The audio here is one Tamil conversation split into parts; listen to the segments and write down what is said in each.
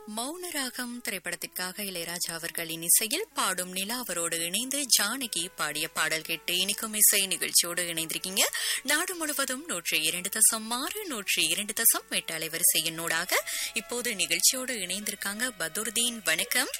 மௌனராகம் திரைப்படத்திற்காக இளையராஜா அவர்களின் இசையில் பாடும் நிலா அவரோடு இணைந்து ஜானகி பாடிய பாடல் கேட்டு இனிக்கும் இசை நிகழ்ச்சியோடு இணைந்திருக்கீங்க நாடு முழுவதும் நூற்றி இரண்டு தசம் ஆறு நூற்றி இரண்டு தசம் எட்டு அலைவரிசையினூடாக இப்போது நிகழ்ச்சியோடு இணைந்திருக்காங்க பதுர்தீன் வணக்கம்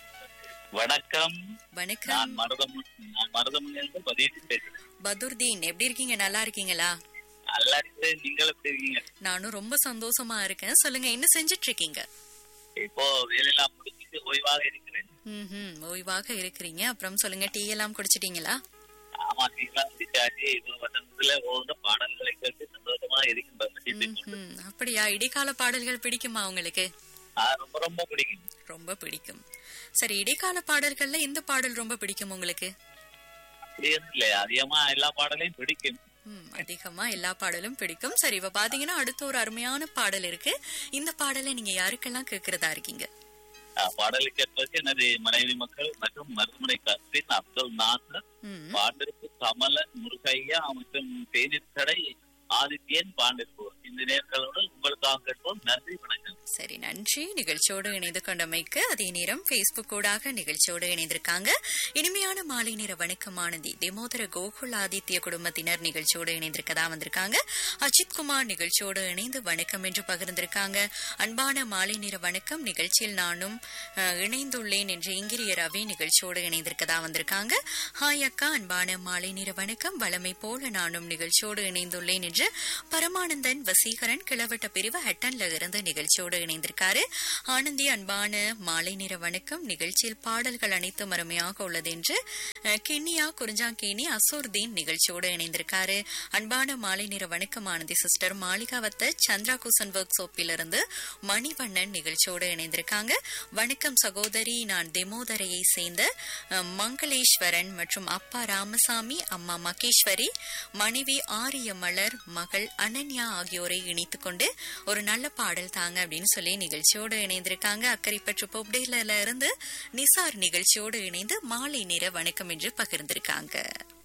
வணக்கம் வணக்கம் நான் மருதம் நான் மருதமணிலிருந்து பதிவு பேசுறேன் பதுர்தீன் எப்படி இருக்கீங்க நல்லா இருக்கீங்களா நல்லா இருக்கு நீங்கள் எப்படி இருக்கீங்க நானும் ரொம்ப சந்தோஷமா இருக்கேன் சொல்லுங்க என்ன செஞ்சிட்டு இருக்கீங்க இப்போ வேலையெல்லாம் முடிச்சுட்டு ஓய்வாக இருக்கிறேன் ம்ஹும், ஓய்வாக இருக்கிறீங்க அப்புறம் சொல்லுங்க டீ எல்லாம் குடிச்சிட்டீங்களா ஆமா நீங்களா முடிச்சாச்சு இது வசந்தத்துல ஓந்த பாடல்களை கேட்டு சந்தோஷமா இருக்கின்ற ம்ஹும், அப்படியா இடைக்கால பாடல்கள் பிடிக்குமா உங்களுக்கு ரொம்ப ரொம்ப பிடிக்கும் ரொம்ப பிடிக்கும் சரி இடைக்கால பாடல்கள்ல எந்த பாடல் ரொம்ப பிடிக்கும் உங்களுக்கு அப்படி இல்லை அதிகமா எல்லா பாடலையும் பிடிக்கும் ம், அதிகமா எல்லா பாடலும் பிடிக்கும் சரி இப்ப பாத்தீங்கன்னா அடுத்து ஒரு அருமையான பாடல் இருக்கு இந்த பாடலை நீங்க யாருக்கெல்லாம் கேக்குறதா இருக்கீங்க ஆஹ், பாடலை கேட்பதற்கு எனது மனைவி மக்கள் மற்றும் மருத்துவமனை கஸ்பின் அப்துல் நாசர் ம், பாண்டிருப்பு கமலன் முருகையா மற்றும் தேநீர் கடை ஆதித்யன் பாண்டிருப்போர் இந்த நேர்களோடு உங்களுக்காக கேட்போம் நன்றி வணக்கம் சரி நன்றி நிகழ்ச்சியோடு இணைந்து கொண்டமைக்கு அதே நேரம் பேஸ்புக் ஊடாக நிகழ்ச்சியோடு இணைந்திருக்காங்க இனிமையான மாலை நேர வணக்கம் ஆனந்தி தெமோதர கோகுல் ஆதித்ய குடும்பத்தினர் நிகழ்ச்சியோடு இணைந்திருக்கதா வந்திருக்காங்க அஜித் குமார் நிகழ்ச்சியோடு இணைந்து வணக்கம் என்று பகிர்ந்திருக்காங்க அன்பான மாலை நேர வணக்கம் நிகழ்ச்சியில் நானும் அஹ், இணைந்துள்ளேன் என்று இங்கிரிய ரவி நிகழ்ச்சியோடு இணைந்திருக்கதா வந்திருக்காங்க ஹாய் அக்கா அன்பான மாலை நேர வணக்கம் வளமை போல நானும் நிகழ்ச்சியோடு இணைந்துள்ளேன் என்று பரமானந்தன் வசீகரன் கிளவட்ட பிரிவு ஹட்டன்ல இருந்து நிகழ்ச்சியோடு இணைந்திருக்காரு ஆனந்தி அன்பான மாலை நேர வணக்கம் நிகழ்ச்சியில் பாடல்கள் அனைத்தும் அருமையாக உள்ளது என்று அஹ், கிண்ணியா குறிஞ்சாங்கேணி அசோர்தீன் நிகழ்ச்சியோடு இணைந்திருக்காரு அன்பான மாலை நேர வணக்கம் Anandhi sister Maligawatta Chandra cushion work சோப்பிலிருந்து மணிவண்ணன் நிகழ்ச்சியோடு இணைந்திருக்காங்க வணக்கம் சகோதரி நான் தெமோதரையை சேர்ந்த அஹ், மங்களேஸ்வரன் மற்றும் அப்பா ராமசாமி அம்மா மகேஸ்வரி மனைவி ஆரியமலர் மகள் அனன்யா ஆகியோரை இணைத்துக் கொண்டு ஒரு நல்ல பாடல் தாங்க அப்படின்னு சொல்லி நிகழ்ச்சியோடு இணைந்திருக்காங்க அக்கறைப்பற்று பொப்டேல இருந்து நிசார் நிகழ்ச்சியோடு இணைந்து மாலை நேர வணக்கம் என்று பகிர்ந்திருக்காங்க